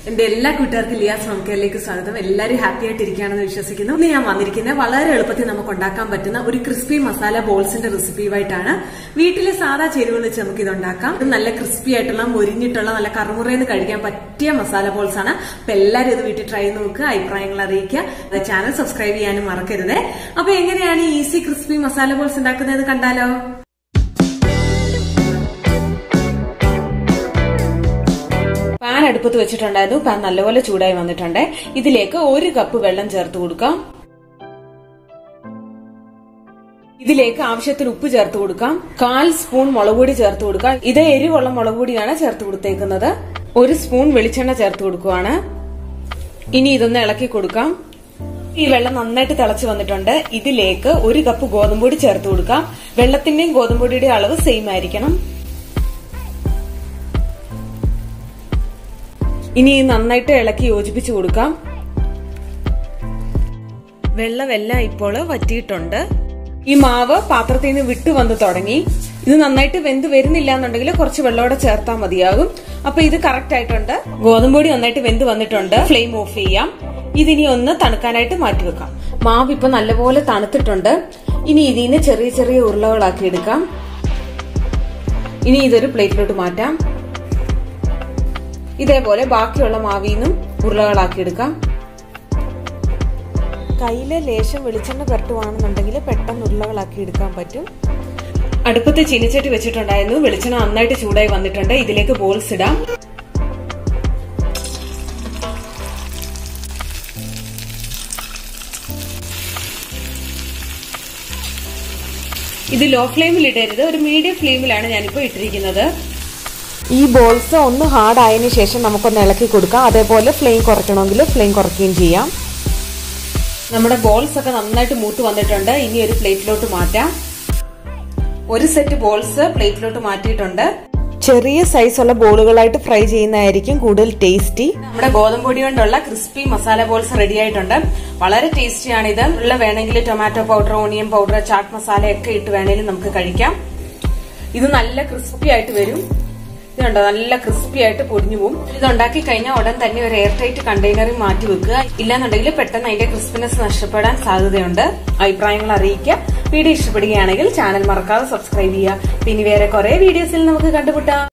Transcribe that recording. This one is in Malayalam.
എന്റെ എല്ലാ കൂട്ടുകാർക്കും ലിയാസ് ഹോം കെയറിലേക്ക് സ്വാഗതം എല്ലാവരും ഹാപ്പി ആയിട്ട് ഇരിക്കുകയാണെന്ന് വിശ്വസിക്കുന്നു ഇന്ന് ഞാൻ വന്നിരിക്കുന്നത് വളരെ എളുപ്പത്തിൽ നമുക്ക് ഉണ്ടാക്കാൻ പറ്റുന്ന ഒരു ക്രിസ്പി മസാല ബോൾസിന്റെ റെസിപ്പിയുമായിട്ടാണ് വീട്ടിലെ സാധാ ചേരുവകൾ വെച്ച് നമുക്ക് ഇത് ഉണ്ടാക്കാം ഇത് നല്ല ക്രിസ്പി ആയിട്ടുള്ള മൊരിഞ്ഞിട്ടുള്ള നല്ല കറുമുറയെന്ന് കഴിക്കാൻ പറ്റിയ മസാല ബോൾസ് ആണ് അപ്പൊ എല്ലാവരും ഇത് വീട്ടിൽ ട്രൈ ചെയ്ത് നോക്കുക അഭിപ്രായങ്ങൾ അറിയിക്കുക ചാനൽ സബ്സ്ക്രൈബ് ചെയ്യാനും മറക്കരുത് അപ്പൊ എങ്ങനെയാണ് ഈസി ക്രിസ്പി മസാല ബോൾസ് ഉണ്ടാക്കുന്നത് കണ്ടാലോ പാൻ അടുപ്പത്ത് വെച്ചിട്ടുണ്ടായിരുന്നു പാൻ നല്ലപോലെ ചൂടായി വന്നിട്ടുണ്ട് ഇതിലേക്ക് ഒരു കപ്പ് വെള്ളം ചേർത്ത് കൊടുക്കാം ഇതിലേക്ക് ആവശ്യത്തിന് ഉപ്പ് ചേർത്ത് കൊടുക്കാം കാൽ സ്പൂൺ മുളക് പൊടി ചേർത്ത് കൊടുക്കാം ഇത് എരിവുള്ള മുളക് പൊടിയാണ് ചേർത്ത് കൊടുത്തേക്കുന്നത് ഒരു സ്പൂൺ വെളിച്ചെണ്ണ ചേർത്ത് കൊടുക്കുവാണ് ഇനി ഇതൊന്ന് ഇളക്കി കൊടുക്കാം ഈ വെള്ളം നന്നായിട്ട് തിളച്ചു വന്നിട്ടുണ്ട് ഇതിലേക്ക് ഒരു കപ്പ് ഗോതമ്പൊടി ചേർത്ത് കൊടുക്കാം വെള്ളത്തിന്റെയും ഗോതമ്പൊടിയുടെയും അളവ് സെയിം ആയിരിക്കണം ഇനി നന്നായിട്ട് ഇളക്കി യോജിപ്പിച്ചു കൊടുക്കാം വെള്ളമെല്ലാം ഇപ്പോൾ വറ്റിയിട്ടുണ്ട് ഈ മാവ് പാത്രത്തിൽ നിന്ന് വിട്ടു വന്ന് തുടങ്ങി ഇത് നന്നായിട്ട് വെന്ത് വരുന്നില്ല എന്നുണ്ടെങ്കിൽ കുറച്ച് വെള്ളത്തോടെ ചേർത്താൽ മതിയാകും അപ്പൊ ഇത് കറക്റ്റ് ആയിട്ടുണ്ട് ഗോതമ്പൊടി നന്നായിട്ട് വെന്ത് വന്നിട്ടുണ്ട് ഫ്ലെയിം ഓഫ് ചെയ്യാം ഇതിനി ഒന്ന് തണുക്കാനായിട്ട് മാറ്റി വെക്കാം മാവ് ഇപ്പൊ നല്ലപോലെ തണുത്തിട്ടുണ്ട് ഇനി ഇതിന് ചെറിയ ചെറിയ ഉരുളകളാക്കി എടുക്കാം ഇനി ഇതൊരു പ്ലേറ്റിലോട്ട് മാറ്റാം ഇതേപോലെ ബാക്കിയുള്ള മാവിന്നും ഉരുളകളാക്കി എടുക്കാം കയ്യിലെ ലേശം വെളിച്ചെണ്ണ പുരട്ടുവാണെന്നുണ്ടെങ്കിൽ പെട്ടെന്ന് ഉരുളകളാക്കി എടുക്കാൻ പറ്റും അടുപ്പത്ത് ചീനിച്ചട്ടി വെച്ചിട്ടുണ്ടായിരുന്നു വെളിച്ചെണ്ണ നന്നായിട്ട് ചൂടായി വന്നിട്ടുണ്ട് ഇതിലേക്ക് ബോൾസ് ഇടാം ഇത് ലോ ഫ്ലെയിമിൽ ഇടരുത് ഒരു മീഡിയം ഫ്ലെയിമിലാണ് ഞാനിപ്പോ ഇട്ടിരിക്കുന്നത് ഈ ബോൾസ് ഒന്ന് ഹാർഡ് ആയതിനു ശേഷം നമുക്കൊന്ന് ഇളക്കി കൊടുക്കാം അതേപോലെ ഫ്ലെയിം കുറയ്ക്കണമെങ്കിൽ ഫ്ലെയിം കുറയ്ക്കുകയും ചെയ്യാം നമ്മുടെ ബോൾസ് ഒക്കെ നന്നായിട്ട് മൂത്ത് വന്നിട്ടുണ്ട് ഇനി ഒരു പ്ലേറ്റിലോട്ട് മാറ്റാം ഒരു സെറ്റ് ബോൾസ് പ്ലേറ്റിലോട്ട് മാറ്റിയിട്ടുണ്ട് ചെറിയ സൈസുള്ള ബോളുകളായിട്ട് ഫ്രൈ ചെയ്യുന്നതായിരിക്കും കൂടുതൽ ടേസ്റ്റി നമ്മുടെ ഗോതമ്പ് പൊടി കൊണ്ടുള്ള ക്രിസ്പി മസാല ബോൾസ് റെഡി ആയിട്ടുണ്ട് വളരെ ടേസ്റ്റിയാണ് ഇത് ഉള്ള വേണമെങ്കിൽ tomato powder onion powder chaat masala ഒക്കെ ഇട്ട് വേണമെങ്കിലും നമുക്ക് കഴിക്കാം ഇത് നല്ല ക്രിസ്പി ആയിട്ട് വരും ഇതുണ്ടോ നല്ല ക്രിസ്പി ആയിട്ട് പൊടിഞ്ഞു പോകും ഇത് ഉണ്ടാക്കി കഴിഞ്ഞാൽ ഉടൻ തന്നെ ഒരു എയർ ടൈറ്റ് കണ്ടെയ്നറിൽ മാറ്റി വെക്കുക ഇല്ലാന്നുണ്ടെങ്കിൽ പെട്ടെന്ന് അതിന്റെ ക്രിസ്പിനെസ് നഷ്ടപ്പെടാൻ സാധ്യതയുണ്ട് അഭിപ്രായങ്ങൾ അറിയിക്കുക വീഡിയോ ഇഷ്ടപ്പെടുകയാണെങ്കിൽ ചാനൽ മറക്കാതെ സബ്സ്ക്രൈബ് ചെയ്യുക പിന്നെ വേറെ കുറെ വീഡിയോസിൽ നമുക്ക് കണ്ടുമുട്ടാം